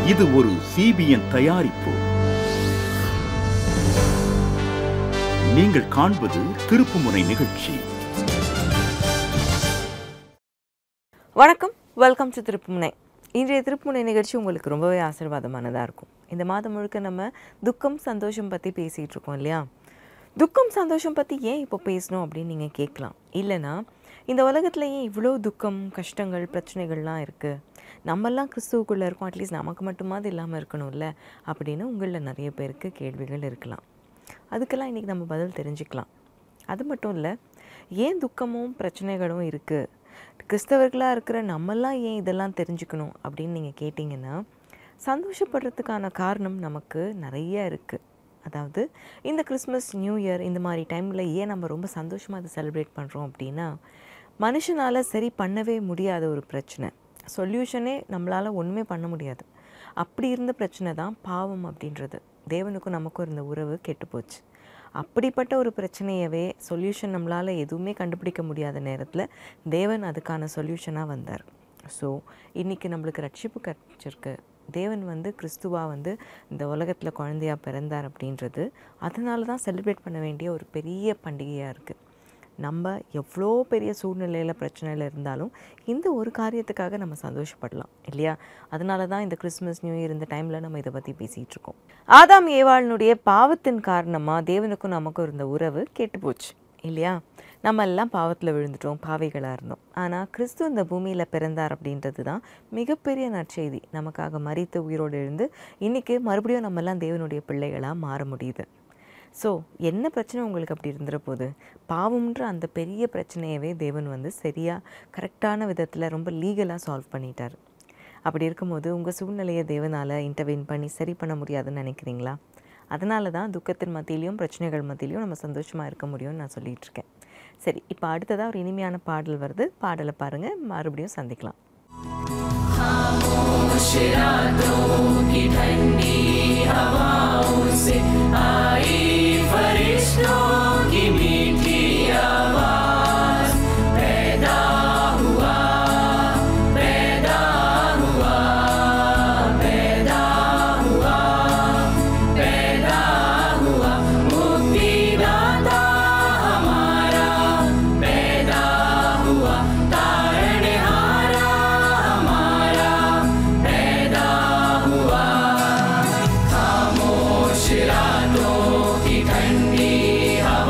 இது ஒரு சிபிஎன் தயாரிப்பு நீங்கள் காண்பது திருப்புமுனை நிகழ்ச்சி வணக்கம் வெல்கம் டு திருப்புமுனை இன்றைய திருப்புமுனை நிகழ்ச்சி உங்களுக்கு ரொம்பவே ஆசீர்வாதமானதாக இருக்கும் இந்த மாதம் முழுக்க நம்ம துக்கம் சந்தோஷம் பற்றி பேசிகிட்டு இருக்கோம் இல்லையா துக்கம் சந்தோஷம் பற்றி ஏன் இப்போ பேசணும் அப்படின்னு நீங்கள் கேட்கலாம் இல்லைனா இந்த உலகத்தில் ஏன் இவ்வளோ துக்கம் கஷ்டங்கள் பிரச்சனைகள்லாம் இருக்குது நம்மெல்லாம் கிறிஸ்துவுக்குள்ளே இருக்கோம் அட்லீஸ்ட் நமக்கு மட்டுமாவது இல்லாமல் இருக்கணும்ல அப்படின்னு உங்களில் நிறைய பேருக்கு கேள்விகள் இருக்கலாம் அதுக்கெல்லாம் இன்றைக்கி நம்ம பதில் தெரிஞ்சுக்கலாம் அது மட்டும் இல்லை ஏன் துக்கமும் பிரச்சனைகளும் இருக்குது கிறிஸ்தவர்களாக இருக்கிற நம்மெல்லாம் ஏன் இதெல்லாம் தெரிஞ்சுக்கணும் அப்படின்னு நீங்கள் கேட்டிங்கன்னா சந்தோஷப்படுறதுக்கான காரணம் நமக்கு நிறைய இருக்குது அதாவது இந்த கிறிஸ்மஸ் நியூ இயர் இந்த மாதிரி டைமில் ஏன் நம்ம ரொம்ப சந்தோஷமாக அதை செலிப்ரேட் பண்ணுறோம் அப்படின்னா மனுஷனால் சரி பண்ணவே முடியாத ஒரு பிரச்சனை சொல்யூஷனே நம்மளால் ஒன்றுமே பண்ண முடியாது அப்படி இருந்த பிரச்சனை தான் பாவம் அப்படின்றது தேவனுக்கும் நமக்கும் இருந்த உறவு கெட்டு போச்சு அப்படிப்பட்ட ஒரு பிரச்சனையவே சொல்யூஷன் நம்மளால் எதுவுமே கண்டுபிடிக்க முடியாத நேரத்தில் தேவன் அதுக்கான சொல்யூஷனாக வந்தார் ஸோ இன்றைக்கி நம்மளுக்கு ரட்சிப்பு கிடச்சிருக்கு தேவன் வந்து கிறிஸ்துவா வந்து இந்த உலகத்தில் குழந்தையாக பிறந்தார் அப்படின்றது அதனால தான் செலிப்ரேட் பண்ண வேண்டிய ஒரு பெரிய பண்டிகையாக இருக்குது நம்ம எவ்வளோ பெரிய சூழ்நிலையில் பிரச்சனையில் இருந்தாலும் இந்த ஒரு காரியத்துக்காக நம்ம சந்தோஷப்படலாம் இல்லையா அதனால தான் இந்த கிறிஸ்மஸ் நியூ இயர் இந்த டைமில் நம்ம இதை பற்றி பேசிகிட்டு இருக்கோம் ஆதாம் ஏவாளினுடைய பாவத்தின் காரணமாக தேவனுக்கும் நமக்கும் இருந்த உறவு கெட்டு போச்சு இல்லையா நம்ம எல்லாம் பாவத்தில் விழுந்துட்டோம் பாவைகளாக இருந்தோம் ஆனால் கிறிஸ்து இந்த பூமியில் பிறந்தார் அப்படின்றது தான் மிகப்பெரிய நற்செய்தி நமக்காக மறித்து உயிரோடு எழுந்து இன்றைக்கி மறுபடியும் நம்மெல்லாம் தேவனுடைய பிள்ளைகளாக மாற முடியுது ஸோ என்ன பிரச்சனை உங்களுக்கு அப்படி இருந்துற போது பாவம்ன்ற அந்த பெரிய பிரச்சனையவே தேவன் வந்து சரியாக கரெக்டான விதத்தில் ரொம்ப லீகலாக சால்வ் பண்ணிட்டார் அப்படி இருக்கும்போது உங்கள் சூழ்நிலையை தேவனால் இன்டர்வெயின் பண்ணி சரி பண்ண முடியாதுன்னு நினைக்கிறீங்களா அதனால தான் துக்கத்தின் மத்தியிலையும் பிரச்சனைகள் மத்தியிலையும் நம்ம சந்தோஷமாக இருக்க முடியும்னு நான் சொல்லிகிட்டு இருக்கேன் சரி இப்போ அடுத்ததாக ஒரு இனிமையான பாடல் வருது பாடலை பாருங்கள் மறுபடியும் சந்திக்கலாம் की ठंडी हवा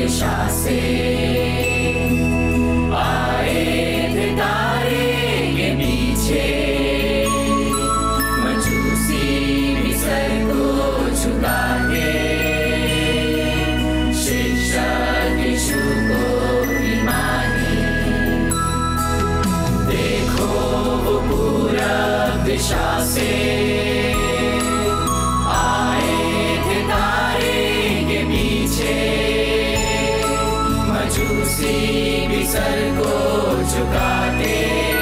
दिशा से आए थे तारे के पीछे मजूसी भी सर को झुका के शिक्षक यीशु को भी माने देखो वो पूरब दिशा से आए थे तारे के पीछे मजूसी भी सर को झुकाते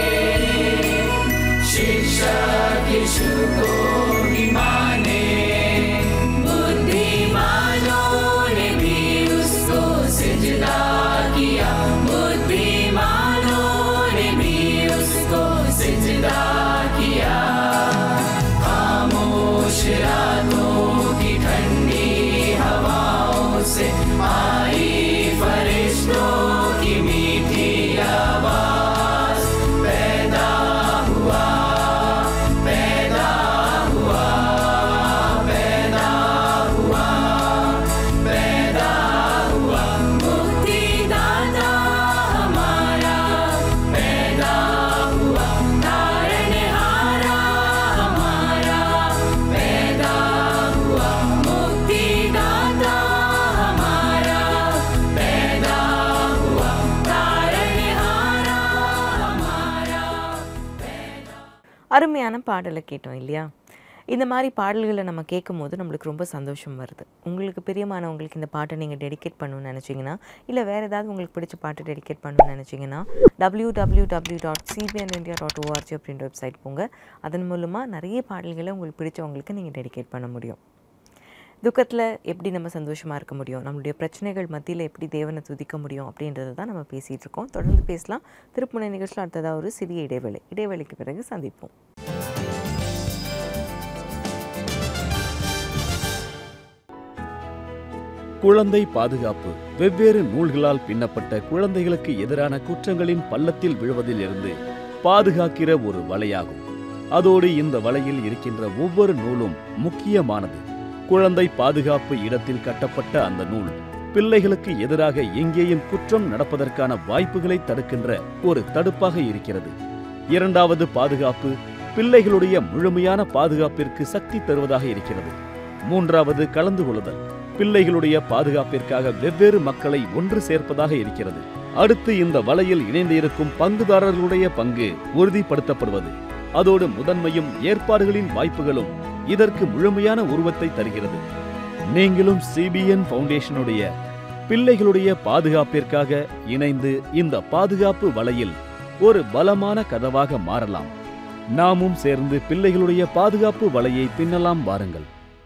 शिक्षक यीशु को भी माने बुद्धिमानों ने भी उसको सिजदा किया बुद्धिमानों ने भी उसको सिजदा किया खामोश रातों की ठंडी हवाओं से आई फरिश्तों की मीठी आवाज पैदा हुआ पैदा हुआ पैदा हुआ पैदा हुआ मुक्तिदाता हमारा पैदा हुआ तारनहारा हमारा पैदा हुआ मुक्तिदाता हमारा पैदा हुआ तारनहारा हमारा அருமையான பாடலை கேட்டோம் இல்லையா இந்த மாதிரி பாடல்களை நம்ம கேட்கும் போது நம்மளுக்கு ரொம்ப சந்தோஷம் வருது உங்களுக்கு பிரியமானவங்களுக்கு இந்த பாட்டை நீங்கள் டெடிகேட் பண்ணணும்னு நினச்சிங்கன்னா இல்லை வேறு ஏதாவது உங்களுக்கு பிடிச்ச பாட்டு டெடிகேட் பண்ணணும்னு நினச்சிங்கன்னா W W W dot CBN India dot ORG அப்படின்ற வெப்சைட் போங்க அதன் மூலமாக நிறைய பாடல்களை உங்களுக்கு பிடிச்சவங்களுக்கு நீங்கள் டெடிகேட் பண்ண முடியும் துக்கத்தில் எப்படி நம்ம சந்தோஷமாக இருக்க முடியும் நம்மளுடைய பிரச்சனைகள் மத்தியில் எப்படி தேவனை துதிக்க முடியும் அப்படின்றத தான் நம்ம பேசிகிட்டு இருக்கோம் தொடர்ந்து பேசலாம் திருப்புனை நிகழ்ச்சியில் அடுத்ததாக ஒரு சிறிய இடைவேளை இடைவேளைக்கு பிறகு சந்திப்போம் குழந்தை பாதுகாப்பு வெவ்வேறு நூல்களால் பின்னப்பட்ட குழந்தைகளுக்கு எதிரான குற்றங்களின் பள்ளத்தில் விழுவதில் இருந்து பாதுகாக்கிற ஒரு வலையாகும் அதோடு இந்த வலையில் இருக்கின்ற ஒவ்வொரு நூலும் முக்கியமானது குழந்தை பாதுகாப்பு இடத்தில் கட்டப்பட்ட அந்த நூல் பிள்ளைகளுக்கு எதிராக எங்கேயும் குற்றம் நடப்பதற்கான வாய்ப்புகளை தடுக்கின்ற ஒரு தடுப்பாக இருக்கிறது இரண்டாவது பாதுகாப்பு பிள்ளைகளுடைய முழுமையான பாதுகாப்பிற்கு சக்தி தருவதாக இருக்கிறது மூன்றாவது கலந்து கொள்ளுதல் பிள்ளைகளுடைய பாதுகாப்பிற்காக வெவ்வேறு மக்களை ஒன்று சேர்ப்பதாக இருக்கிறது அடுத்து இந்த வலையில் இணைந்து இருக்கும் பங்குதாரர்களுடைய பங்கு உறுதிப்படுத்தப்படுவது அதோடு முதன்மையும் ஏற்பாடுகளின் வாய்ப்புகளும் இதற்கு முழுமையான உருவத்தை தருகிறது நீங்களும் சிபிஎன் ஃபவுண்டேஷனுடைய பிள்ளைகளுடைய பாதுகாப்பிற்காக இணைந்து இந்த பாதுகாப்பு வலையில் ஒரு பலமான கதவாக மாறலாம் நாமும் சேர்ந்து பிள்ளைகளுடைய பாதுகாப்பு வலையை பின்னலாம் வாருங்கள்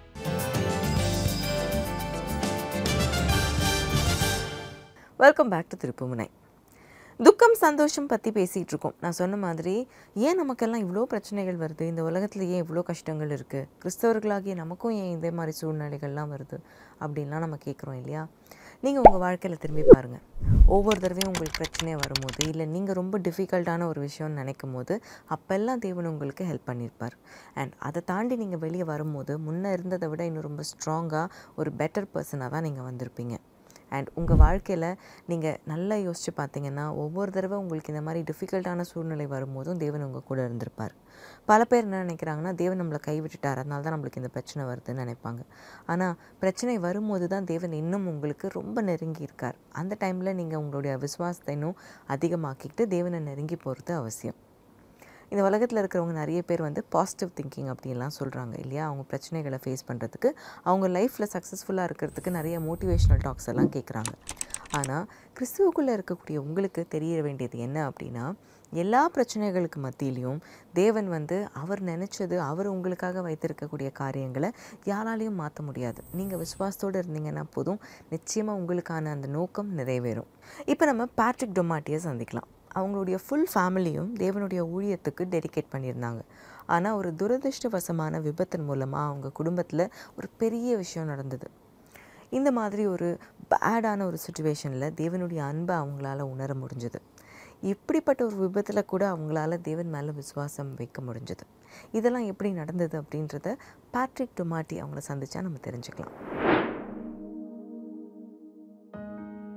வெல்கம் பேக் டு திருப்புமுனை துக்கம் சந்தோஷம் பற்றி பேசிகிட்டு இருக்கோம் நான் சொன்ன மாதிரி ஏன் நமக்கெல்லாம் இவ்வளோ பிரச்சனைகள் வருது இந்த உலகத்தில் ஏன் இவ்வளோ கஷ்டங்கள் இருக்குது கிறிஸ்தவர்களாகிய நமக்கும் ஏன் இதே மாதிரி சூழ்நிலைகள்லாம் வருது அப்படின்லாம் நம்ம கேட்குறோம் இல்லையா நீங்கள் உங்கள் வாழ்க்கையில் திரும்பி பாருங்கள் ஒவ்வொரு தடவையும் உங்களுக்கு பிரச்சனை வரும்போது இல்லை நீங்கள் ரொம்ப டிஃபிகல்ட்டான ஒரு விஷயம்னு நினைக்கும் போது அப்போல்லாம் தேவன் உங்களுக்கு ஹெல்ப் பண்ணியிருப்பார் அண்ட் அதை தாண்டி நீங்கள் வெளியே வரும்போது முன்னே இருந்ததை விட இன்னும் ரொம்ப ஸ்ட்ராங்காக ஒரு பெட்டர் பர்சனாக தான் நீங்கள் வந்திருப்பீங்க அண்ட் உங்கள் வாழ்க்கையில் நீங்கள் நல்லா யோசித்து பார்த்தீங்கன்னா ஒவ்வொரு தடவை உங்களுக்கு இந்த மாதிரி டிஃபிகல்ட்டான சூழ்நிலை வரும்போதும் தேவன் உங்கள் கூட இருந்திருப்பார் பல பேர் என்ன நினைக்கிறாங்கன்னா தேவன் நம்மளை கைவிட்டுட்டார் அதனால தான் நம்மளுக்கு இந்த பிரச்சனை வருதுன்னு நினைப்பாங்க ஆனால் பிரச்சனை வரும்போது தான் தேவன் இன்னும் உங்களுக்கு ரொம்ப நெருங்கி இருக்கார் அந்த டைமில் நீங்கள் உங்களுடைய விசுவாசத்தை இன்னும் அதிகமாக்கிக்கிட்டு தேவனை நெருங்கி போகிறது அவசியம் இந்த உலகத்தில் இருக்கிறவங்க நிறைய பேர் வந்து பாசிட்டிவ் திங்கிங் அப்படின்லாம் சொல்கிறாங்க இல்லையா அவங்க பிரச்சனைகளை ஃபேஸ் பண்ணுறதுக்கு அவங்க லைஃப்பில் சக்ஸஸ்ஃபுல்லாக இருக்கிறதுக்கு நிறைய மோட்டிவேஷ்னல் டாக்ஸ் எல்லாம் கேட்குறாங்க ஆனால் கிறிஸ்துவுக்குள்ளே இருக்கக்கூடிய உங்களுக்கு தெரிய வேண்டியது என்ன அப்படின்னா எல்லா பிரச்சனைகளுக்கு மத்தியிலையும் தேவன் வந்து அவர் நினச்சது அவர் உங்களுக்காக வைத்திருக்கக்கூடிய காரியங்களை யாராலையும் மாற்ற முடியாது நீங்கள் விசுவாசத்தோடு இருந்தீங்கன்னா போதும் நிச்சயமாக உங்களுக்கான அந்த நோக்கம் நிறைவேறும் இப்போ நம்ம பேட்ரிக் டொமாட்டியை சந்திக்கலாம் அவங்களுடைய ஃபுல் ஃபேமிலியும் தேவனுடைய ஊழியத்துக்கு டெடிகேட் பண்ணியிருந்தாங்க ஆனால் ஒரு துரதிருஷ்டவசமான விபத்தின் மூலமாக அவங்க குடும்பத்தில் ஒரு பெரிய விஷயம் நடந்தது இந்த மாதிரி ஒரு பேடான ஒரு சுச்சுவேஷனில் தேவனுடைய அன்பை அவங்களால உணர முடிஞ்சது இப்படிப்பட்ட ஒரு விபத்தில் கூட அவங்களால தேவன் மேலே விசுவாசம் வைக்க முடிஞ்சது இதெல்லாம் எப்படி நடந்தது அப்படின்றத பேட்ரிக் டொமாட்டி அவங்கள சந்திச்சா நம்ம தெரிஞ்சுக்கலாம்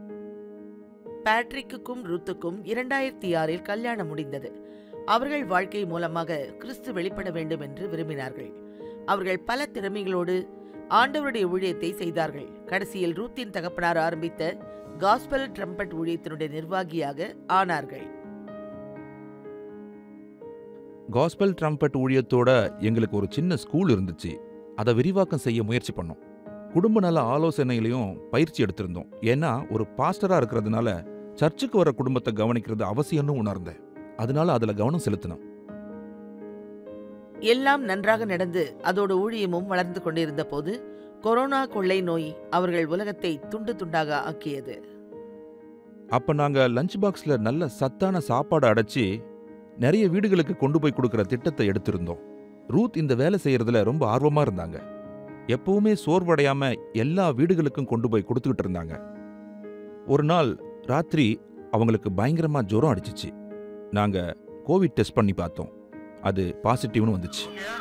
பேட்ரிக்குக்கும் ரூத்துக்கும் இரண்டாயிரத்தி ஆறில் கல்யாணம் முடிந்தது அவர்கள் வாழ்க்கை மூலமாக கிறிஸ்து வெளிப்பட வேண்டும் என்று விரும்பினார்கள் அவர்கள் பல திறமைகளோடு ஆண்டவருடைய ஊழியத்தை செய்தார்கள் கடைசியில் ரூத்தின் தகப்பனார் ஆரம்பித்த காஸ்பல் ட்ரம்பட் ஊழியத்தினுடைய நிர்வாகியாக ஆனார்கள் காஸ்பல் ட்ரம்பட் ஊழியத்தோட எங்களுக்கு ஒரு சின்ன ஸ்கூல் இருந்துச்சு அதை விரிவாக்கம் செய்ய முயற்சி பண்ணோம் குடும்ப நல ஆலோசனைகளையும் பயிற்சி எடுத்திருந்தோம் ஏன்னா ஒரு பாஸ்டரா இருக்கிறதுனால சர்ச்சுக்கு வர குடும்பத்தை கவனிக்கிறது அவசியம்னு உணர்ந்தேன் அதனால அதுல கவனம் செலுத்தினோம் எல்லாம் நன்றாக நடந்து அதோட ஊழியமும் வளர்ந்து கொண்டிருந்த போது கொரோனா கொள்ளை நோய் அவர்கள் உலகத்தை துண்டு துண்டாக ஆக்கியது அப்ப நாங்க லஞ்ச் பாக்ஸ்ல நல்ல சத்தான சாப்பாடு அடைச்சி நிறைய வீடுகளுக்கு கொண்டு போய் கொடுக்கிற திட்டத்தை எடுத்திருந்தோம் ரூத் இந்த வேலை செய்யறதுல ரொம்ப ஆர்வமா இருந்தாங்க எப்பவுமே சோர்வடையாம எல்லா வீடுகளுக்கும் கொண்டு போய் கொடுத்துக்கிட்டு இருந்தாங்க ஒரு நாள் ராத்திரி அவங்களுக்கு பயங்கரமா ஜுரம் அடிச்சிச்சு நாங்க கோவிட் டெஸ்ட் பண்ணி பார்த்தோம் அது பாசிட்டிவ்னு வந்துச்சு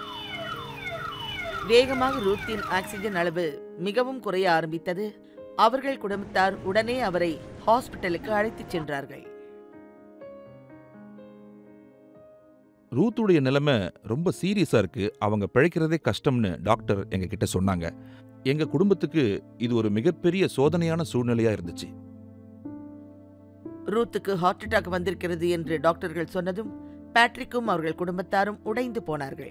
வேகமாக ரூத்தின் ஆக்சிஜன் அளவு மிகவும் குறைய ஆரம்பித்தது அவர்கள் குடும்பத்தார் உடனே அவரை ஹாஸ்பிட்டலுக்கு அழைத்துச் சென்றார்கள் ரூத்துடைய நிலைமை ரொம்ப சீரியஸா இருக்கு அவங்க பிழைக்கிறதே கஷ்டம்னு டாக்டர் எங்க கிட்ட சொன்னாங்க எங்க குடும்பத்துக்கு இது ஒரு மிகப்பெரிய சோதனையான சூழ்நிலையா இருந்துச்சு ரூத்துக்கு ஹார்ட் அட்டாக் வந்திருக்கிறது என்று டாக்டர்கள் சொன்னதும் பேட்ரிக்கும் அவர்கள் குடும்பத்தாரும் உடைந்து போனார்கள்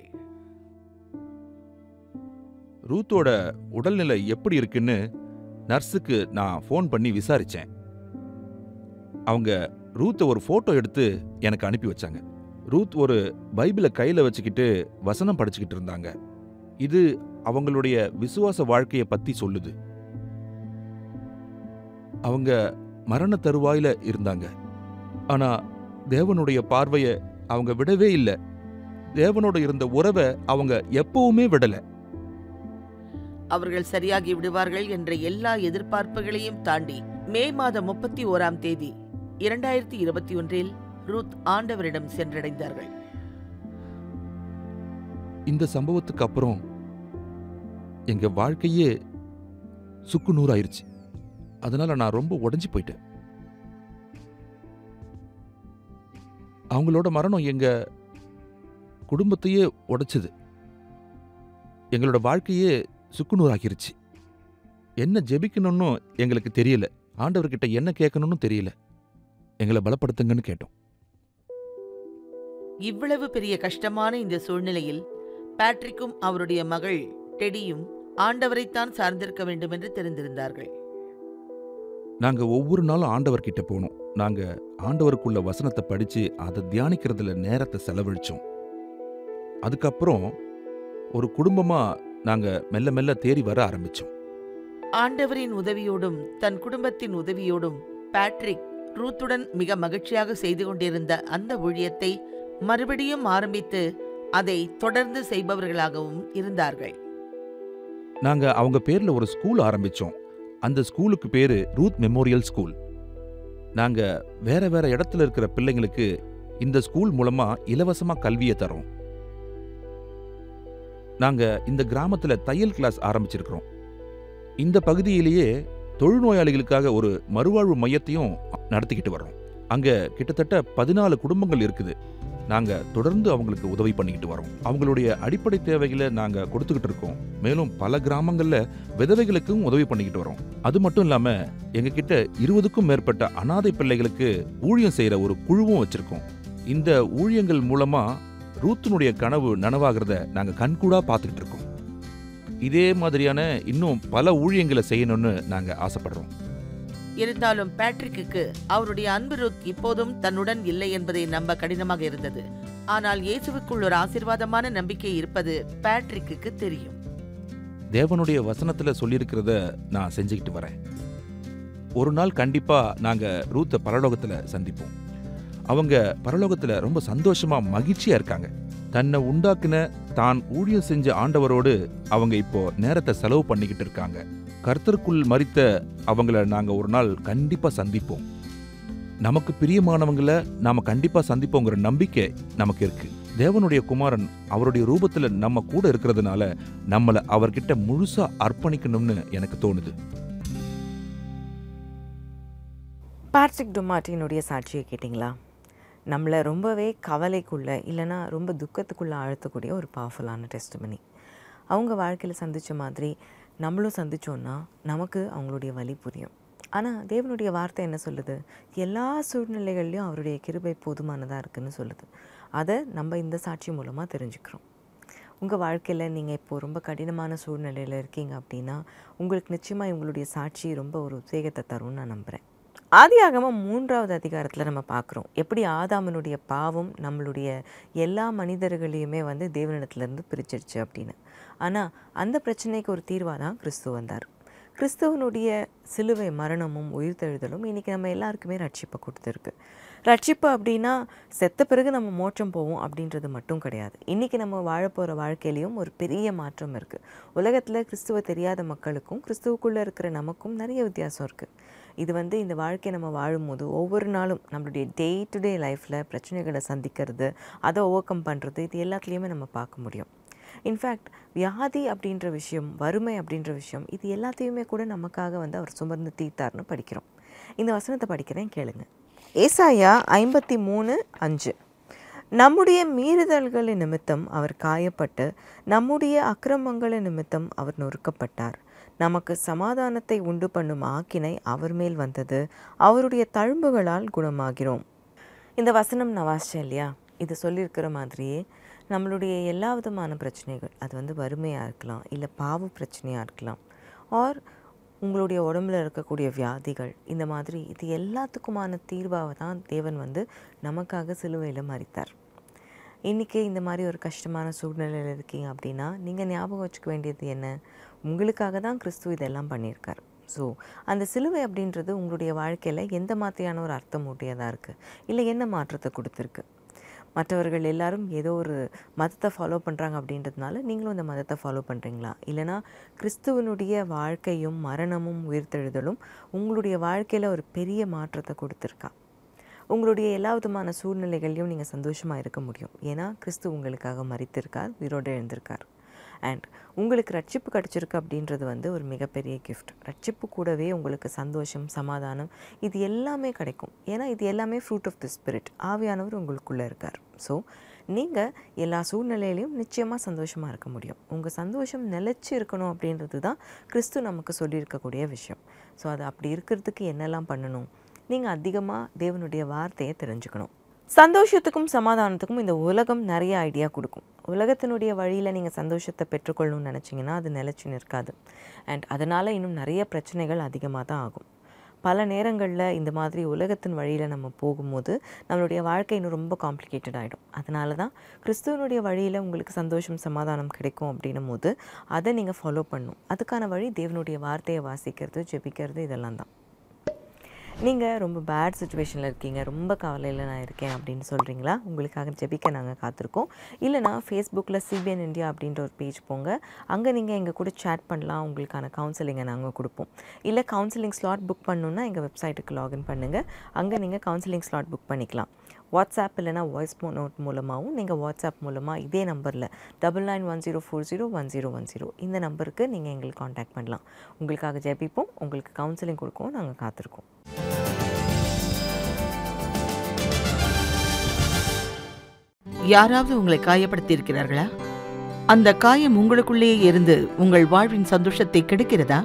ரூத்தோட உடல்நிலை எப்படி இருக்குன்னு நர்ஸுக்கு நான் ஃபோன் பண்ணி விசாரிச்சேன் அவங்க ரூத்தை ஒரு ஃபோட்டோ எடுத்து எனக்கு அனுப்பி வச்சாங்க ரூத் ஒரு பைபிளை கையில வச்சுக்கிட்டு வசனம் படிச்சுக்கிட்டு இருந்தாங்க இது அவங்களுடைய விசுவாச வாழ்க்கையை பத்தி சொல்லுது அவங்க மரண தருவாயில இருந்தாங்க ஆனா தேவனுடைய பார்வைய அவங்க விடவே இல்லை தேவனோட இருந்த உறவை அவங்க எப்பவுமே விடல அவர்கள் சரியாகி விடுவார்கள் என்ற எல்லா எதிர்பார்ப்புகளையும் தாண்டி மே மாதம் முப்பத்தி ஓராம் தேதி இரண்டாயிரத்தி இருபத்தி ஒன்றில் ரூத் ஆண்டவரிடம் சென்றடைந்தார்கள் இந்த சம்பவத்துக்கு அப்புறம் எங்க வாழ்க்கையே சுக்கு நூறாயிருச்சு அதனால நான் ரொம்ப உடைஞ்சு போயிட்டேன் அவங்களோட மரணம் எங்க குடும்பத்தையே உடைச்சது எங்களோட வாழ்க்கையே சுக்குநூறாக்கிருச்சு என்ன ஜெபிக்கணும்னு எங்களுக்கு தெரியல ஆண்டவர்கிட்ட என்ன கேட்கணும்னு தெரியல எங்களை பலப்படுத்துங்கன்னு கேட்டோம் இவ்வளவு பெரிய கஷ்டமான இந்த சூழ்நிலையில் பேட்ரிக்கும் அவருடைய மகள் டெடியும் ஆண்டவரைத்தான் சார்ந்திருக்க வேண்டும் என்று தெரிந்திருந்தார்கள் நாங்க ஒவ்வொரு நாளும் ஆண்டவர்கிட்ட போனோம் நாங்க ஆண்டவருக்குள்ள வசனத்தை படிச்சு அதை தியானிக்கிறதுல நேரத்தை செலவழிச்சோம் அதுக்கப்புறம் ஒரு குடும்பமா நாங்க மெல்ல மெல்ல தேறி வர ஆரம்பிச்சோம் ஆண்டவரின் உதவியோடும் தன் குடும்பத்தின் உதவியோடும் பேட்ரிக் ரூத்துடன் மிக மகிழ்ச்சியாக செய்து கொண்டிருந்த அந்த ஊழியத்தை மறுபடியும் ஆரம்பித்து அதை தொடர்ந்து செய்பவர்களாகவும் இருந்தார்கள் நாங்க அவங்க பேர்ல ஒரு ஸ்கூல் ஆரம்பிச்சோம் அந்த ஸ்கூலுக்கு பேரு ரூத் மெமோரியல் ஸ்கூல் நாங்க வேற வேற இடத்துல இருக்கிற பிள்ளைங்களுக்கு இந்த ஸ்கூல் மூலமா இலவசமா கல்வியை தரோம் நாங்க இந்த கிராமத்துல தையல் கிளாஸ் ஆரம்பிச்சிருக்கிறோம் இந்த பகுதியிலேயே தொழுநோயாளிகளுக்காக ஒரு மறுவாழ்வு மையத்தையும் நடத்திக்கிட்டு வர்றோம் அங்க கிட்டத்தட்ட பதினாலு குடும்பங்கள் இருக்குது நாங்க தொடர்ந்து அவங்களுக்கு உதவி பண்ணிக்கிட்டு வரோம் அவங்களுடைய அடிப்படை தேவைகளை நாங்க கொடுத்துக்கிட்டு இருக்கோம் மேலும் பல கிராமங்கள்ல விதவைகளுக்கும் உதவி பண்ணிக்கிட்டு வரோம் அது மட்டும் இல்லாம எங்க கிட்ட இருபதுக்கும் மேற்பட்ட அனாதை பிள்ளைகளுக்கு ஊழியம் செய்யற ஒரு குழுவும் வச்சிருக்கோம் இந்த ஊழியங்கள் மூலமா ரூத்தினுடைய கனவு நனவாகிறத நாங்க கண்கூடா பார்த்துக்கிட்டு இருக்கோம் இதே மாதிரியான இன்னும் பல ஊழியங்களை செய்யணும்னு நாங்க ஆசைப்படுறோம் இருந்தாலும் பேட்ரிக்கு அவருடைய அன்பு ரூத் இப்போதும் தன்னுடன் இல்லை என்பதை நம்ப கடினமாக இருந்தது ஆனால் இயேசுவுக்குள் ஒரு ஆசீர்வாதமான நம்பிக்கை இருப்பது பேட்ரிக்கு தெரியும் தேவனுடைய வசனத்துல சொல்லியிருக்கிறத நான் செஞ்சுக்கிட்டு வரேன் ஒரு நாள் கண்டிப்பா நாங்க ரூத்த பரலோகத்துல சந்திப்போம் அவங்க பரலோகத்துல ரொம்ப சந்தோஷமா மகிழ்ச்சியா இருக்காங்க தன்னை உண்டாக்குன தான் ஊழியம் செஞ்ச ஆண்டவரோடு அவங்க இப்போ நேரத்தை செலவு பண்ணிக்கிட்டு இருக்காங்க கர்த்தருக்குள் மறித்த அவங்கள நாங்க ஒரு நாள் கண்டிப்பா சந்திப்போம் நமக்கு பிரியமானவங்கள நாம கண்டிப்பா சந்திப்போங்கிற நம்பிக்கை நமக்கு இருக்கு தேவனுடைய குமாரன் அவருடைய ரூபத்துல நம்ம கூட இருக்கிறதுனால நம்மள அவர்கிட்ட முழுசா அர்ப்பணிக்கணும்னு எனக்கு தோணுது பேட்ரிக் டொமாட்டினுடைய சாட்சியை கேட்டிங்களா நம்மளை ரொம்பவே கவலைக்குள்ளே இல்லைன்னா ரொம்ப துக்கத்துக்குள்ளே அழுத்தக்கூடிய ஒரு பவர்ஃபுல்லான டெஸ்டிமனி அவங்க வாழ்க்கையில் சந்தித்த மாதிரி நம்மளும் சந்திச்சோன்னா நமக்கு அவங்களுடைய வலி புரியும் ஆனால் தேவனுடைய வார்த்தை என்ன சொல்லுது எல்லா சூழ்நிலைகள்லையும் அவருடைய கிருபை போதுமானதாக இருக்குன்னு சொல்லுது அதை நம்ம இந்த சாட்சி மூலமாக தெரிஞ்சுக்கிறோம் உங்கள் வாழ்க்கையில் நீங்கள் இப்போ ரொம்ப கடினமான சூழ்நிலையில் இருக்கீங்க அப்படின்னா உங்களுக்கு நிச்சயமாக இவங்களுடைய சாட்சி ரொம்ப ஒரு உத்வேகத்தை தரும்னு நான் நம்புகிறேன் ஆதியாகமம் மூன்றாவது அதிகாரத்தில் நம்ம பார்க்குறோம் எப்படி ஆதாமனுடைய பாவம் நம்மளுடைய எல்லா மனிதர்களையுமே வந்து தேவனிடத்துலேருந்து பிரிச்சிருச்சு அப்படின்னு ஆனால் அந்த பிரச்சனைக்கு ஒரு தீர்வாக தான் கிறிஸ்து வந்தார் கிறிஸ்துவனுடைய சிலுவை மரணமும் உயிர்த்தெழுதலும் இன்றைக்கி நம்ம எல்லாருக்குமே ரட்சிப்பை கொடுத்துருக்கு ரட்சிப்பு அப்படின்னா செத்த பிறகு நம்ம மோட்சம் போவோம் அப்படின்றது மட்டும் கிடையாது இன்றைக்கி நம்ம வாழப்போகிற வாழ்க்கையிலையும் ஒரு பெரிய மாற்றம் இருக்குது உலகத்தில் கிறிஸ்துவ தெரியாத மக்களுக்கும் கிறிஸ்துவுக்குள்ளே இருக்கிற நமக்கும் நிறைய வித்தியாசம் இருக்குது இது வந்து இந்த வாழ்க்கையை நம்ம வாழும்போது ஒவ்வொரு நாளும் நம்மளுடைய டே டு டே லைஃப்பில் பிரச்சனைகளை சந்திக்கிறது அதை ஓவர் கம் பண்ணுறது இது எல்லாத்துலேயுமே நம்ம பார்க்க முடியும் இன்ஃபேக்ட் வியாதி அப்படின்ற விஷயம் வறுமை அப்படின்ற விஷயம் இது எல்லாத்தையுமே கூட நமக்காக வந்து அவர் சுமர்ந்து தீர்த்தார்னு படிக்கிறோம் இந்த வசனத்தை படிக்கிறேன் கேளுங்க ஏசாயா ஐம்பத்தி மூணு அஞ்சு நம்முடைய மீறுதல்களின் நிமித்தம் அவர் காயப்பட்டு நம்முடைய அக்கிரமங்களின் நிமித்தம் அவர் நொறுக்கப்பட்டார் நமக்கு சமாதானத்தை உண்டு பண்ணும் ஆக்கினை அவர் மேல் வந்தது அவருடைய தழும்புகளால் குணமாகிறோம் இந்த வசனம் நான் வாசித்தேன் இல்லையா இது சொல்லியிருக்கிற மாதிரியே நம்மளுடைய எல்லா விதமான பிரச்சனைகள் அது வந்து வறுமையாக இருக்கலாம் இல்லை பாவ பிரச்சனையாக இருக்கலாம் ஆர் உங்களுடைய உடம்புல இருக்கக்கூடிய வியாதிகள் இந்த மாதிரி இது எல்லாத்துக்குமான தீர்வாக தான் தேவன் வந்து நமக்காக சிலுவையில் மறித்தார் இன்றைக்கி இந்த மாதிரி ஒரு கஷ்டமான சூழ்நிலையில் இருக்கீங்க அப்படின்னா நீங்கள் ஞாபகம் வச்சுக்க வேண்டியது என்ன உங்களுக்காக தான் கிறிஸ்து இதெல்லாம் பண்ணியிருக்கார் ஸோ அந்த சிலுவை அப்படின்றது உங்களுடைய வாழ்க்கையில் எந்த மாதிரியான ஒரு அர்த்தம் உடையதாக இருக்குது இல்லை என்ன மாற்றத்தை கொடுத்துருக்கு மற்றவர்கள் எல்லாரும் ஏதோ ஒரு மதத்தை ஃபாலோ பண்ணுறாங்க அப்படின்றதுனால நீங்களும் அந்த மதத்தை ஃபாலோ பண்ணுறீங்களா இல்லைனா கிறிஸ்துவனுடைய வாழ்க்கையும் மரணமும் உயிர்த்தெழுதலும் உங்களுடைய வாழ்க்கையில் ஒரு பெரிய மாற்றத்தை கொடுத்துருக்கா உங்களுடைய எல்லா விதமான சூழ்நிலைகள்லையும் நீங்கள் சந்தோஷமாக இருக்க முடியும் ஏன்னா கிறிஸ்து உங்களுக்காக மறித்திருக்கார் உயிரோடு எழுந்திருக்கார் அண்ட் உங்களுக்கு ரட்சிப்பு கிடச்சிருக்கு அப்படின்றது வந்து ஒரு மிகப்பெரிய கிஃப்ட் ரட்சிப்பு கூடவே உங்களுக்கு சந்தோஷம் சமாதானம் இது எல்லாமே கிடைக்கும் ஏன்னா இது எல்லாமே ஃப்ரூட் ஆஃப் தி ஸ்பிரிட் ஆவியானவர் உங்களுக்குள்ளே இருக்கார் ஸோ நீங்கள் எல்லா சூழ்நிலையிலையும் நிச்சயமாக சந்தோஷமாக இருக்க முடியும் உங்கள் சந்தோஷம் நிலச்சி இருக்கணும் அப்படின்றது தான் கிறிஸ்து நமக்கு சொல்லியிருக்கக்கூடிய விஷயம் ஸோ அது அப்படி இருக்கிறதுக்கு என்னெல்லாம் பண்ணணும் நீங்கள் அதிகமாக தேவனுடைய வார்த்தையை தெரிஞ்சுக்கணும் சந்தோஷத்துக்கும் சமாதானத்துக்கும் இந்த உலகம் நிறைய ஐடியா கொடுக்கும் உலகத்தினுடைய வழியில் நீங்கள் சந்தோஷத்தை பெற்றுக்கொள்ளணும்னு நினச்சிங்கன்னா அது நிலச்சி நிற்காது அண்ட் அதனால் இன்னும் நிறைய பிரச்சனைகள் அதிகமாக தான் ஆகும் பல நேரங்களில் இந்த மாதிரி உலகத்தின் வழியில் நம்ம போகும்போது நம்மளுடைய வாழ்க்கை இன்னும் ரொம்ப காம்ப்ளிகேட்டட் ஆகிடும் அதனால தான் கிறிஸ்துவனுடைய வழியில் உங்களுக்கு சந்தோஷம் சமாதானம் கிடைக்கும் அப்படின்னும் போது அதை நீங்கள் ஃபாலோ பண்ணணும் அதுக்கான வழி தேவனுடைய வார்த்தையை வாசிக்கிறது ஜெபிக்கிறது இதெல்லாம் தான் நீங்கள் ரொம்ப பேட் சுச்சுவேஷனில் இருக்கீங்க ரொம்ப கவலையில் நான் இருக்கேன் அப்படின்னு சொல்கிறீங்களா உங்களுக்காக ஜெபிக்க நாங்கள் காத்திருக்கோம் இல்லைனா ஃபேஸ்புக்கில் சிபிஎன் இந்தியா அப்படின்ற ஒரு பேஜ் போங்க அங்கே நீங்கள் எங்கள் கூட சேட் பண்ணலாம் உங்களுக்கான கவுன்சிலிங்கை நாங்கள் கொடுப்போம் இல்லை கவுன்சிலிங் ஸ்லாட் புக் பண்ணணுன்னா எங்கள் வெப்சைட்டுக்கு லாகின் பண்ணுங்கள் அங்கே நீங்கள் கவுன்சிலிங் ஸ்லாட் புக் பண்ணிக்கலாம் வாட்ஸ்அப் இல்லைனா வாய்ஸ் நோட் மூலமாகவும் நீங்கள் வாட்ஸ்அப் மூலமாக இதே நம்பரில் double nine one zero four zero one zero one zero இந்த நம்பருக்கு நீங்கள் எங்களுக்கு காண்டாக்ட் பண்ணலாம் உங்களுக்காக ஜெபிப்போம் உங்களுக்கு கவுன்சிலிங் கொடுக்கவும் நாங்கள் காத்திருக்கோம் யாராவது உங்களை காயப்படுத்தி இருக்கிறார்களா அந்த காயம் உங்களுக்குள்ளேயே இருந்து உங்கள் வாழ்வின் சந்தோஷத்தை கெடுக்கிறதா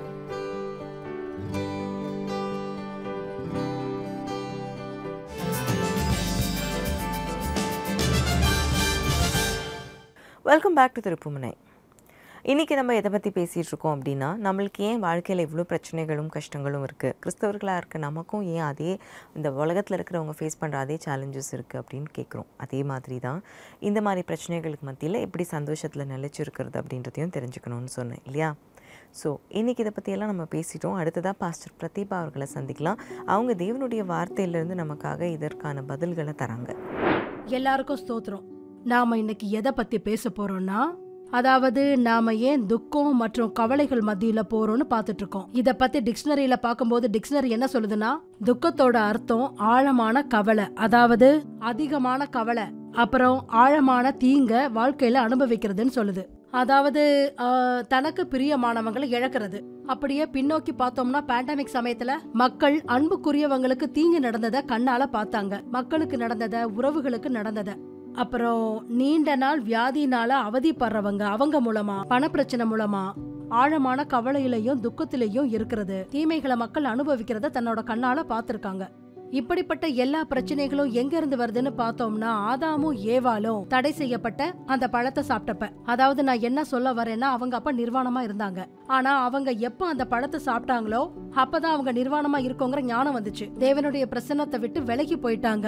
வெல்கம் பேக் டு திருப்புமுனை இன்றைக்கி நம்ம எதை பற்றி பேசிகிட்டு இருக்கோம் அப்படின்னா நம்மளுக்கு ஏன் வாழ்க்கையில் இவ்வளோ பிரச்சனைகளும் கஷ்டங்களும் இருக்குது கிறிஸ்தவர்களாக இருக்க நமக்கும் ஏன் அதே இந்த உலகத்தில் இருக்கிறவங்க ஃபேஸ் பண்ணுற அதே சேலஞ்சஸ் இருக்குது அப்படின்னு கேட்குறோம் அதே மாதிரி தான் இந்த மாதிரி பிரச்சனைகளுக்கு மத்தியில் எப்படி சந்தோஷத்தில் நிலைச்சிருக்கிறது அப்படின்றதையும் தெரிஞ்சுக்கணும்னு சொன்னேன் இல்லையா ஸோ இன்றைக்கி இதை பற்றியெல்லாம் நம்ம பேசிட்டோம் அடுத்ததாக பாஸ்டர் பிரதீபா அவர்களை சந்திக்கலாம் அவங்க தேவனுடைய வார்த்தையிலேருந்து நமக்காக இதற்கான பதில்களை தராங்க எல்லாருக்கும் ஸ்தோத்திரம் நாம இன்னைக்கு எதை பத்தி பேச போறோம்னா அதாவது நாம ஏன் துக்கம் மற்றும் கவலைகள் மத்தியில போறோம்னு பார்த்துட்டு இருக்கோம் இத பத்தி டிக்ஷனரியில பார்க்கும்போது டிக்ஷனரி என்ன சொல்லுதுன்னா துக்கத்தோட அர்த்தம் ஆழமான கவலை அதாவது அதிகமான கவலை அப்புறம் ஆழமான தீங்க வாழ்க்கையில அனுபவிக்கிறதுன்னு சொல்லுது அதாவது ஆஹ், தனக்கு பிரியமானவங்களை இழக்கிறது அப்படியே பின்னோக்கி பார்த்தோம்னா பேண்டமிக் சமயத்துல மக்கள் அன்புக்குரியவங்களுக்கு தீங்கு நடந்ததை கண்ணால பார்த்தாங்க மக்களுக்கு நடந்தத உறவுகளுக்கு நடந்தத அப்புறம் நீண்ட நாள் வியாதினால அவதிப்படுறவங்க அவங்க மூலமா பணப்பிரச்சனை மூலமா ஆழமான கவலையிலையும் துக்கத்திலையும் இருக்கிறது தீமைகளை மக்கள் அனுபவிக்கிறத தன்னோட கண்ணால பார்த்திருக்காங்க இப்படிப்பட்ட எல்லா பிரச்சனைகளும் எங்க இருந்து வருதுன்னு பார்த்தோம்னா ஆதாமும் ஏவாலும் தடை செய்யப்பட்ட அந்த பழத்தை சாப்பிட்டப்ப அதாவது நான் என்ன சொல்ல வரேன்னா அவங்க அப்ப நிர்வாணமா இருந்தாங்க ஆனா அவங்க எப்ப அந்த பழத்தை சாப்பிட்டாங்களோ அப்பதான் அவங்க நிர்வாணமா இருக்கோங்கிற ஞானம் வந்துச்சு தேவனுடைய பிரசன்னத்தை விட்டு விலகி போயிட்டாங்க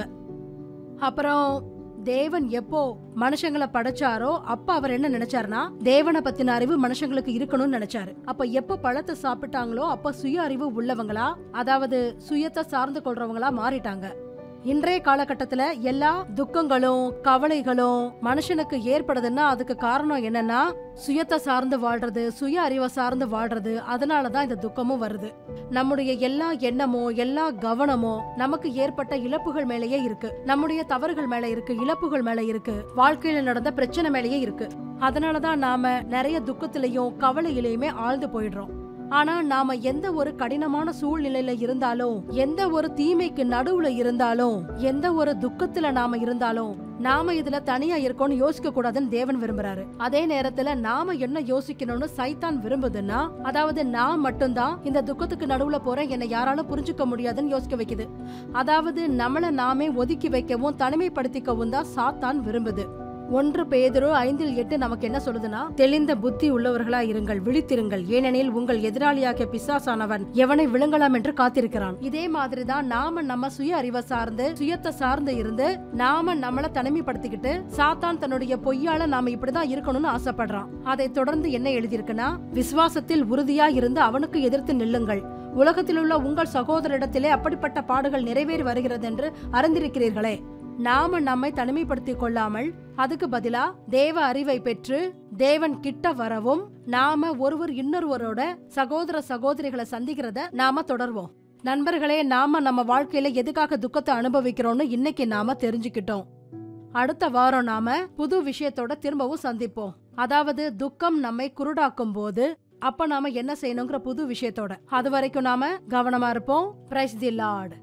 அப்புறம் தேவன் எப்போ மனுஷங்களை படைச்சாரோ அப்ப அவர் என்ன நினைச்சாருன்னா தேவனை பத்தின அறிவு மனுஷங்களுக்கு இருக்கணும்னு நினைச்சாரு அப்ப எப்ப பழத்தை சாப்பிட்டாங்களோ அப்ப சுய அறிவு உள்ளவங்களா அதாவது சுயத்தை சார்ந்து கொள்றவங்களா மாறிட்டாங்க இன்றைய காலகட்டத்துல எல்லா துக்கங்களும் கவலைகளும் மனுஷனுக்கு ஏற்படுதுன்னா அதுக்கு காரணம் என்னன்னா சுயத்தை சார்ந்து வாழ்றது சுய அறிவை சார்ந்து வாழ்றது அதனாலதான் இந்த துக்கமும் வருது நம்முடைய எல்லா எண்ணமோ எல்லா கவனமோ நமக்கு ஏற்பட்ட இழப்புகள் மேலேயே இருக்கு நம்முடைய தவறுகள் மேல இருக்கு இழப்புகள் மேல இருக்கு வாழ்க்கையில நடந்த பிரச்சனை மேலேயே இருக்கு அதனாலதான் நாம நிறைய துக்கத்திலையும் கவலையிலையுமே ஆழ்ந்து போயிடுறோம் ஆனா நாம எந்த ஒரு கடினமான சூழ்நிலையில இருந்தாலும் எந்த ஒரு தீமைக்கு நடுவுல இருந்தாலும் எந்த ஒரு துக்கத்துல நாம இருந்தாலும் நாம இதுல தனியா இருக்கோம்னு யோசிக்க கூடாதுன்னு தேவன் விரும்புறாரு அதே நேரத்துல நாம என்ன யோசிக்கணும்னு சைத்தான் விரும்புதுன்னா அதாவது நான் மட்டும்தான் இந்த துக்கத்துக்கு நடுவுல போறேன் என்னை யாராலும் புரிஞ்சுக்க முடியாதுன்னு யோசிக்க வைக்குது அதாவது நம்மள நாமே ஒதுக்கி வைக்கவும் தனிமைப்படுத்திக்கவும் தான் சாத்தான் விரும்புது ஒன்று பேதுரு ஐந்தில் எட்டு நமக்கு என்ன சொல்லுதுன்னா தெளிந்த புத்தி உள்ளவர்களா இருங்கள் விழித்திருங்கள் ஏனெனில் உங்கள் எதிராளியாகிய பிசாசானவன் எவனை விழுங்கலாம் என்று காத்திருக்கிறான் இதே மாதிரிதான் நாம நம்ம சுய அறிவை சார்ந்து சுயத்தை சார்ந்து இருந்து நாம நம்மள தனிமைப்படுத்திக்கிட்டு சாத்தான் தன்னுடைய பொய்யால நாம இப்படிதான் இருக்கணும்னு ஆசைப்படுறான் அதை தொடர்ந்து என்ன எழுதியிருக்குன்னா விசுவாசத்தில் உறுதியா இருந்து அவனுக்கு எதிர்த்து நில்லுங்கள் உலகத்தில் உள்ள உங்கள் சகோதரிடத்திலே அப்படிப்பட்ட பாடுகள் நிறைவேறி வருகிறது என்று அறிந்திருக்கிறீர்களே நாம நம்மை தனிமைப்படுத்திக் கொள்ளாமல் அதுக்கு பதிலா தேவ அறிவை பெற்று தேவன் கிட்ட வரவும் நாம ஒருவர் இன்னொருவரோட சகோதர சகோதரிகளை சந்திக்கிறத நாம தொடர்வோம் நண்பர்களே நாம நம்ம வாழ்க்கையில எதுக்காக துக்கத்தை அனுபவிக்கிறோம்னு இன்னைக்கு நாம தெரிஞ்சுக்கிட்டோம் அடுத்த வாரம் நாம புது விஷயத்தோட திரும்பவும் சந்திப்போம் அதாவது துக்கம் நம்மை குருடாக்கும் போது அப்ப நாம என்ன செய்யணுங்கிற புது விஷயத்தோட அது வரைக்கும் நாம கவனமா இருப்போம் praise the lord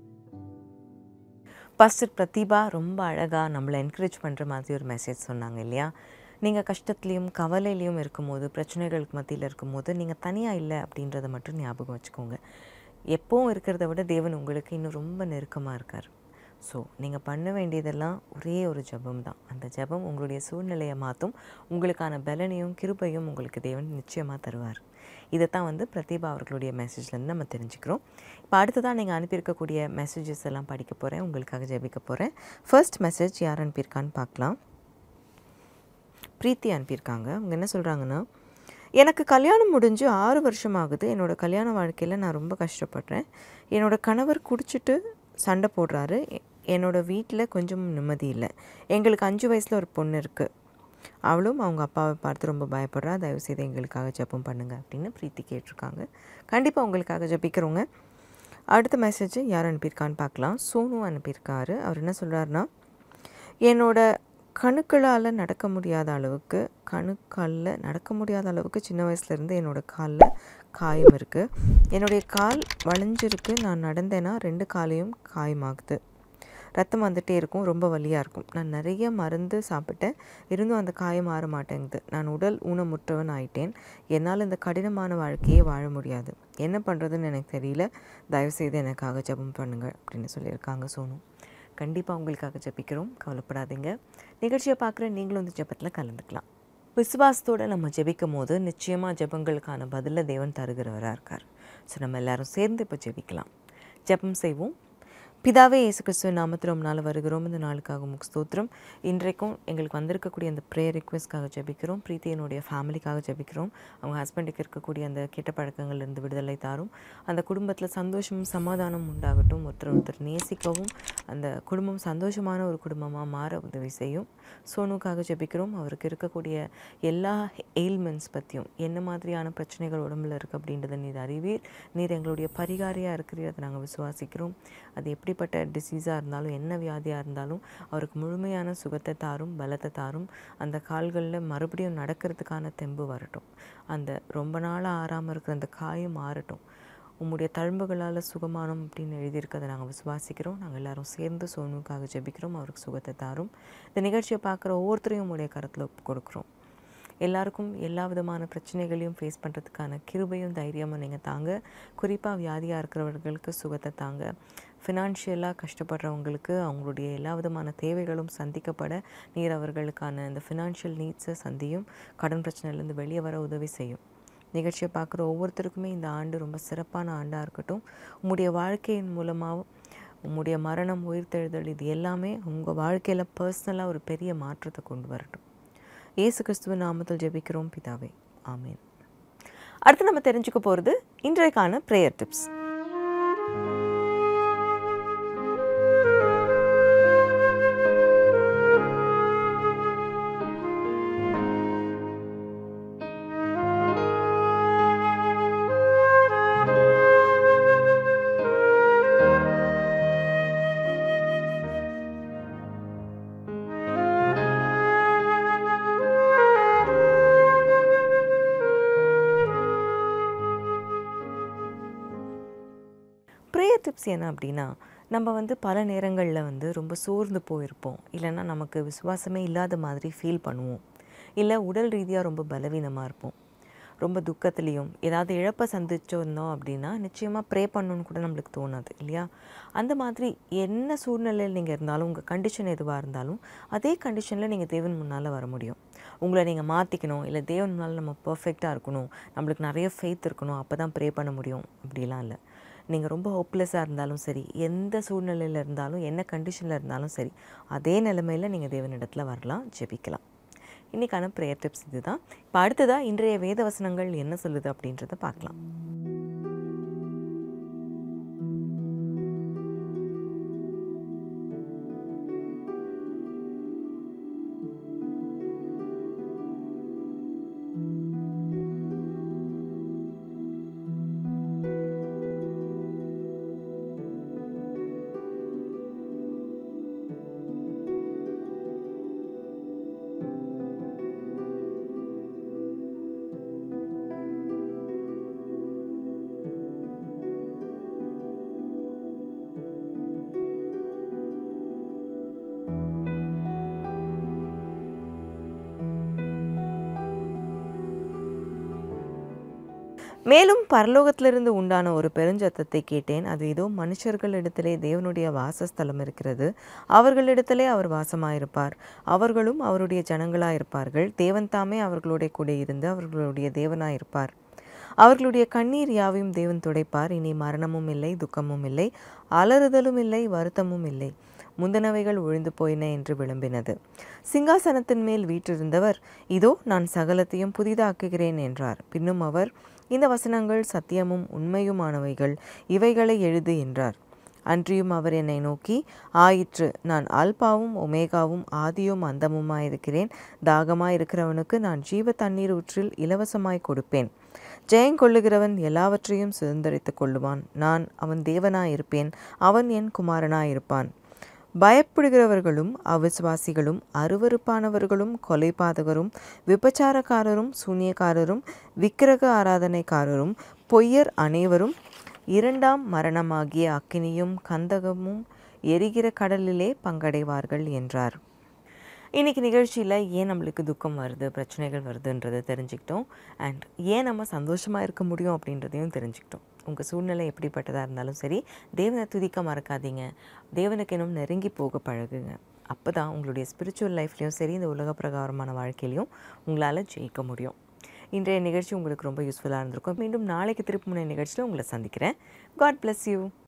pastor Prathiba ரொம்ப அழகாக நம்மளை என்கரேஜ் பண்ணுற மாதிரி ஒரு மெசேஜ் சொன்னாங்க இல்லையா நீங்கள் கஷ்டத்துலேயும் கவலையிலையும் இருக்கும்போது பிரச்சனைகளுக்கு மத்தியில் இருக்கும்போது நீங்கள் தனியாக இல்லை அப்படின்றத மட்டும் ஞாபகம் வச்சுக்கோங்க எப்போவும் இருக்கிறத விட தேவன் உங்களுக்கு இன்னும் ரொம்ப நெருக்கமாக இருக்கார் ஸோ நீங்கள் பண்ண வேண்டியதெல்லாம் ஒரே ஒரு ஜெபம் தான் அந்த ஜெபம் உங்களுடைய சூழ்நிலையை மாற்றும் உங்களுக்கான பலனையும் கிருபையும் உங்களுக்கு தேவன் நிச்சயமாக தருவார் இதைத்தான் வந்து பிரதீபா அவர்களுடைய மெசேஜ்லேருந்து நம்ம தெரிஞ்சுக்கிறோம் இப்போ அடுத்ததாக நீங்கள் அனுப்பியிருக்கக்கூடிய மெசேஜஸ் எல்லாம் படிக்க போகிறேன் உங்களுக்காக ஜெபிக்க போகிறேன் ஃபர்ஸ்ட் மெசேஜ் யார் அனுப்பியிருக்கான்னு பார்க்கலாம் பிரீத்தி அனுப்பியிருக்காங்க அவங்க என்ன சொல்கிறாங்கன்னா எனக்கு கல்யாணம் முடிஞ்சு ஆறு வருஷம் ஆகுது என்னோடய கல்யாண வாழ்க்கையில் நான் ரொம்ப கஷ்டப்படுறேன் என்னோடய கணவர் குடிச்சிட்டு சண்டை போடுறாரு எ- என்னோட வீட்டில் கொஞ்சம் நிம்மதி இல்லை எங்களுக்கு அஞ்சு வயசில் ஒரு பொண்ணு இருக்குது அவளும் அவங்க அப்பாவை பார்த்து ரொம்ப பயப்படுறா தயவு செய்து எங்களுக்காக ஜெபம் பண்ணுங்க அப்படின்னு பிரீத்தி கேட்டிருக்காங்க கண்டிப்பாக உங்களுக்காக ஜெபிக்கிறோங்க அடுத்த மெசேஜ் யார் அனுப்பியிருக்கான்னு பார்க்கலாம் சோனு அனுப்பியிருக்காரு அவர் என்ன சொல்கிறாருன்னா என்னோட கணுக்களால் நடக்க முடியாத அளவுக்கு கணுக்காலில் நடக்க முடியாத அளவுக்கு சின்ன வயசுலேருந்து என்னோட காலில் காயம் இருக்குது என்னுடைய கால் வளைஞ்சிருக்கு நான் நடந்தேன்னா ரெண்டு காலையும் காயமாகுது ரத்தம் வந்துட்டே இருக்கும் ரொம்ப வலியாக இருக்கும் நான் நிறைய மருந்து சாப்பிட்டேன் இருந்தும் அந்த காயம் மாற மாட்டேங்குது நான் உடல் ஊனமுற்றவன் ஆயிட்டேன் என்னால் இந்த கடினமான வாழ்க்கையே வாழ முடியாது என்ன பண்ணுறதுன்னு எனக்கு தெரியல தயவுசெய்து எனக்காக ஜெபம் பண்ணுங்க அப்படின்னு சொல்லியிருக்காங்க சோனு கண்டிப்பாக உங்களுக்காக ஜெபிக்கிறோம் கவலைப்படாதீங்க நிகழ்ச்சியை பார்க்குற நீங்களும் இந்த ஜெபத்தில் கலந்துக்கலாம் விசுவாசத்தோடு நம்ம ஜெபிக்கும் போது நிச்சயமாக ஜெபங்களுக்கான பதிலை தேவன் தருகிறவராக இருக்கார் ஸோ நம்ம எல்லாரும் சேர்ந்து இப்போ ஜெபிக்கலாம் ஜெபம் செய்வோம் பிதாவே இயேசு கிறிஸ்துவ நாமத்தில் ரொம்ப நாள் வருகிறோம் இந்த நாளுக்காக முக் ஸ்தோத்திரம் இன்றைக்கும் எங்களுக்கு வந்திருக்கக்கூடிய அந்த ப்ரேயர் ரிக்வெஸ்ட்காக ஜெபிக்கிறோம் பிரீத்தியனுடைய ஃபேமிலிக்காக ஜெபிக்கிறோம் அவங்க ஹஸ்பண்டுக்கு இருக்கக்கூடிய அந்த கெட்ட பழக்கங்கள்லேருந்து விடுதலை தாரும் அந்த குடும்பத்தில் சந்தோஷமும் சமாதானம் உண்டாகட்டும் ஒருத்தர் ஒருத்தர் நேசிக்கவும் அந்த குடும்பம் சந்தோஷமான ஒரு குடும்பமாக மாற உதவி செய்யும் சோனுக்காக ஜெபிக்கிறோம் அவருக்கு இருக்கக்கூடிய எல்லா எயில்மெண்ட்ஸ் பற்றியும் என்ன மாதிரியான பிரச்சனைகள் உடம்புல இருக்குது அப்படின்றத நீர் அறிவீர் நீர் எங்களுடைய பரிகாரியாக இருக்கிறீர் அதை நாங்கள் விசுவாசிக்கிறோம் அது எப்படி எப்படிப்பட்ட டிசீஸாக இருந்தாலும் என்ன வியாதியாக இருந்தாலும் அவருக்கு முழுமையான சுகத்தை தாரும் பலத்தை தாரும் அந்த கால்களில் மறுபடியும் நடக்கிறதுக்கான தெம்பு வரட்டும் அந்த ரொம்ப நாளாக ஆறாமல் இருக்கிற அந்த காயம் மாறட்டும் உம்முடைய தழும்புகளால் சுகமானம் அப்படின்னு எழுதியிருக்கதை நாங்கள் விசுவாசிக்கிறோம் நாங்கள் எல்லாரும் சேர்ந்து சோனுக்காக ஜெபிக்கிறோம் அவருக்கு சுகத்தை தாரும் இந்த நிகழ்ச்சியை பார்க்குற ஒவ்வொருத்தரையும் உங்களுடைய கருத்தில் ஒப்பு கொடுக்குறோம் எல்லாருக்கும் எல்லா விதமான பிரச்சனைகளையும் ஃபேஸ் பண்ணுறதுக்கான கிருபையும் தைரியமும் நீங்கள் தாங்க குறிப்பாக வியாதியாக இருக்கிறவர்களுக்கு சுகத்தை தாங்க ஃபினான்ஷியலாக கஷ்டப்படுறவங்களுக்கு அவங்களுடைய எல்லா விதமான தேவைகளும் சந்திக்கப்பட நீர் அவர்களுக்கான இந்த ஃபினான்ஷியல் நீட்ஸை சந்தியும் கடன் பிரச்சனையிலேருந்து வெளியே வர உதவி செய்யும் நிகழ்ச்சியை பார்க்குற ஒவ்வொருத்தருக்குமே இந்த ஆண்டு ரொம்ப சிறப்பான ஆண்டாக இருக்கட்டும் உங்களுடைய வாழ்க்கையின் மூலமாகவும் உங்களுடைய மரணம் உயிர்த்தெழுதல் இது எல்லாமே உங்கள் வாழ்க்கையில் பர்சனலாக ஒரு பெரிய மாற்றத்தை கொண்டு வரட்டும் இயேசு கிறிஸ்துவ நாமத்தில் ஜெபிக்கிறோம் பிதாவே ஆமீன் அடுத்து நம்ம தெரிஞ்சுக்க போகிறது இன்றைக்கான ப்ரேயர் டிப்ஸ் ப்ரேயர் டிப்ஸ் என்ன அப்படின்னா நம்ம வந்து பல நேரங்களில் வந்து ரொம்ப சோர்ந்து போயிருப்போம் இல்லைன்னா நமக்கு விசுவாசமே இல்லாத மாதிரி ஃபீல் பண்ணுவோம் இல்லை உடல் ரீதியாக ரொம்ப பலவீனமாக இருப்போம் ரொம்ப துக்கத்துலேயும் ஏதாவது இழப்பை சந்திச்சிருந்தோம் அப்படின்னா நிச்சயமாக ப்ரே பண்ணணும்னு கூட நம்மளுக்கு தோணாது இல்லையா அந்த மாதிரி என்ன சூழ்நிலையில் நீங்கள் இருந்தாலும் உங்கள் கண்டிஷன் எதுவாக இருந்தாலும் அதே கண்டிஷனில் நீங்கள் தேவன் முன்னால் வர முடியும் உங்களை நீங்கள் மாற்றிக்கணும் இல்லை தேவன் முன்னால் நம்ம பர்ஃபெக்டாக இருக்கணும் நம்மளுக்கு நிறைய ஃபெய்த் இருக்கணும் அப்போ தான் ப்ரே பண்ண முடியும் அப்படிலாம் இல்லை நீங்கள் ரொம்ப ஹோப்லெஸ்ஸாக இருந்தாலும் சரி எந்த சூழ்நிலையில் இருந்தாலும் என்ன கண்டிஷனில் இருந்தாலும் சரி அதே நிலைமையில் நீங்கள் தேவனிடத்தில் வரலாம் ஜெபிக்கலாம் இன்றைக்கான ப்ரேயர் டிப்ஸ் இதுதான் இப்போ அடுத்ததாக இன்றைய வேத வசனங்கள் என்ன சொல்லுது அப்படின்றத பார்க்கலாம் மேலும் பரலோகத்திலிருந்து உண்டான ஒரு பெருஞ்சத்தத்தை கேட்டேன் அது இதோ மனுஷர்களிடத்திலே தேவனுடைய வாசஸ்தலம் இருக்கிறது அவர்களிடத்திலே அவர் வாசமாயிருப்பார் அவர்களும் அவருடைய ஜனங்களாயிருப்பார்கள் தேவன் தாமே அவர்களுடைய கூட இருந்து அவர்களுடைய தேவனாயிருப்பார் அவர்களுடைய கண்ணீர் யாவையும் தேவன் துடைப்பார் இனி மரணமும் இல்லை துக்கமும் இல்லை அலறுதலும் இல்லை வருத்தமும் இல்லை முந்தனவைகள் ஒழிந்து போயின என்று விளம்பினது சிங்காசனத்தின் மேல் வீற்றிருந்தவர் இதோ நான் சகலத்தையும் புதிதாக்குகிறேன் என்றார் பின்னும் அவர் இந்த வசனங்கள் சத்தியமும் உண்மையுமானவைகள் இவைகளை எழுது என்றார் அன்றியும் அவர் என்னை நோக்கி ஆயிற்று நான் ஆல்பாவும் ஒமேகாவும் ஆதியும் அந்தமுமாயிருக்கிறேன் தாகமாயிருக்கிறவனுக்கு நான் ஜீவ தண்ணீர் ஊற்றில் இலவசமாய் கொடுப்பேன் ஜெயங்கொள்ளுகிறவன் எல்லாவற்றையும் சுதந்திரித்துக் கொள்ளுவான் நான் அவன் தேவனாயிருப்பேன் அவன் என் குமாரனாயிருப்பான் பயப்படுகிறவர்களும் அவிசுவாசிகளும் அருவருப்பானவர்களும் கொலைபாதகரும் விபச்சாரக்காரரும் சூனியக்காரரும் விக்கிரக ஆராதனைக்காரரும் பொய்யர் அனைவரும் இரண்டாம் மரணமாகிய அக்கினியும் கந்தகமும் எரிகிற கடலிலே பங்கடைவார்கள் என்றார் இன்னைக்கு நிகழ்ச்சியில் ஏன் நம்மளுக்கு துக்கம் வருது பிரச்சனைகள் வருதுன்றதை தெரிஞ்சுக்கிட்டோம் அண்ட் ஏன் நம்ம சந்தோஷமாக இருக்க முடியும் அப்படின்றதையும் தெரிஞ்சுக்கிட்டோம் உங்கள் சூழ்நிலை எப்படிப்பட்டதாக இருந்தாலும் சரி தேவனை துதிக்க மறக்காதீங்க தேவனுக்கு இன்னும் நெருங்கி போக பழகுங்க அப்போ தான் உங்களுடைய ஸ்பிரிச்சுவல் லைஃப்லேயும் சரி இந்த உலக பிரகாரமான வாழ்க்கையிலையும் உங்களால் ஜெயிக்க முடியும் இன்றைய நிகழ்ச்சி உங்களுக்கு ரொம்ப யூஸ்ஃபுல்லாக இருந்திருக்கும் மீண்டும் நாளைக்கு திருப்புமுனை நிகழ்ச்சியில் உங்களை சந்திக்கிறேன் காட் bless யூ